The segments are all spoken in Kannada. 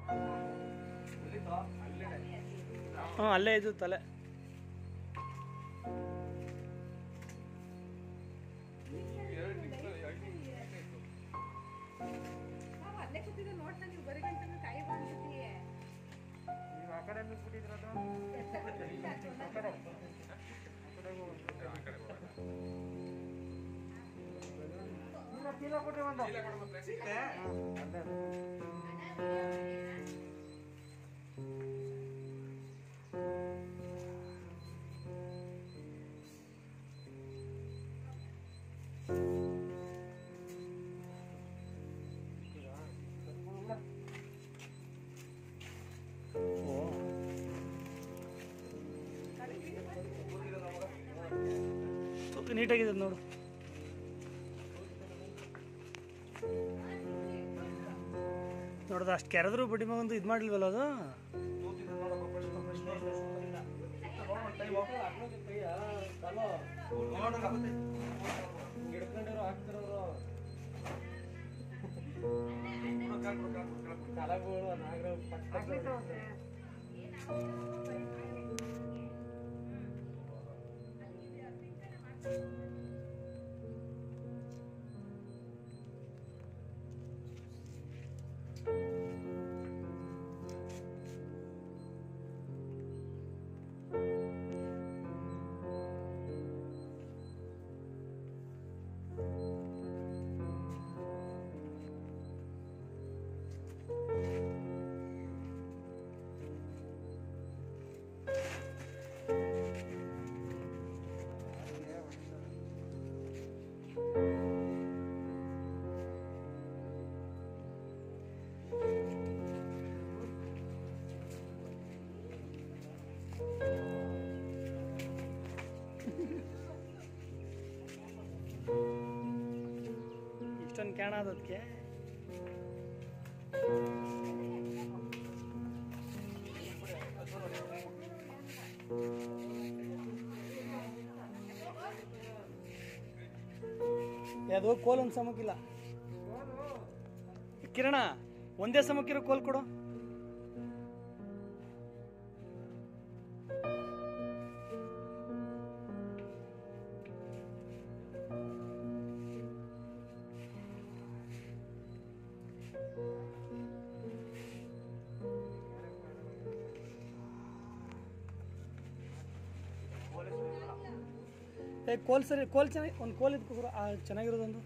ಹಾಂ ಅಲ್ಲೇ ಇದು ತಲೆ ನಾವು ಅಲ್ಲೇ ಕೂತಿದ್ದು ನೋಡ್ತಾ ನೀವು ಬರೀ ಗಂಟೆ ಕಾಯಿ ಬಂದ್ಬಿಟ್ಟಿಯೇ ನೀವು ಆ ಕಡೆ ನಿಂತ್ಬಿಟ್ಟಿದ್ರದು ಆ ಕಡೆ ಆ ಕಡೆ ಹೋಗು. ಚೀಲ ಚೀಲ ಕೊಟ್ರಿ ಒಂದು ಹಾ, ಅಲ್ಲೇ ಅದು. ಓ ತೂಕ ನೀಟಾಗಿದೆ ಅದ್ ನೋಡು ನೋಡ್ದು ಅಷ್ಟು ಕೆರೆದ್ರು ಬಡ್ಡಿ ಮಗಂದು ಇದು ಮಾಡಿಲ್ವಲ್ಲ ಅದು ಹಿಡ್ಕೊಂಡಿರೋ ಹಾಕ್ತಿರೋರು ಕಲಗಳು ನಾಗರ ಇಷ್ಟೊಂದು ಕ್ಯಾಣ ಅದು ಅದಕ್ಕೆ ಅದು ಕೋಲ್ ಒಂದು ಸಮಕ್ಕಿಲ್ಲ ಕಿರಣ ಒಂದೇ ಸಮಕ್ಕಿರೋ ಕೋಲ್ ಕೊಡು ಏ ಕೋಲ್ ಸರಿ ಕೋಲ್ ಚೆನ್ನಾಗಿ ಒಂದು ಕೋಲ್ ಇದ್ಕೊ ಆ ಚೆನ್ನಾಗಿರೋದೊಂದು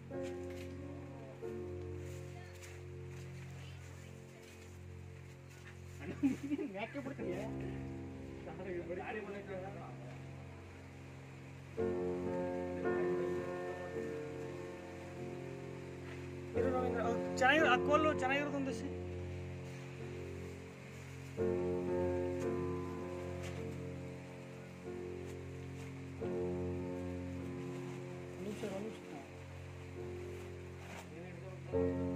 ಯಾಕೆ ಬಿಡ್ತೀನಿ ಇರು ರವೀಂದ್ರ, ಅದು ಚೆನ್ನಾಗಿರೋ ಆ ಕೋಲು ಚೆನ್ನಾಗಿರೋದೊಂದು ಸಿ ಒಂದು ನಿಮಿಷ ಒಂದು ನಿಮಿಷ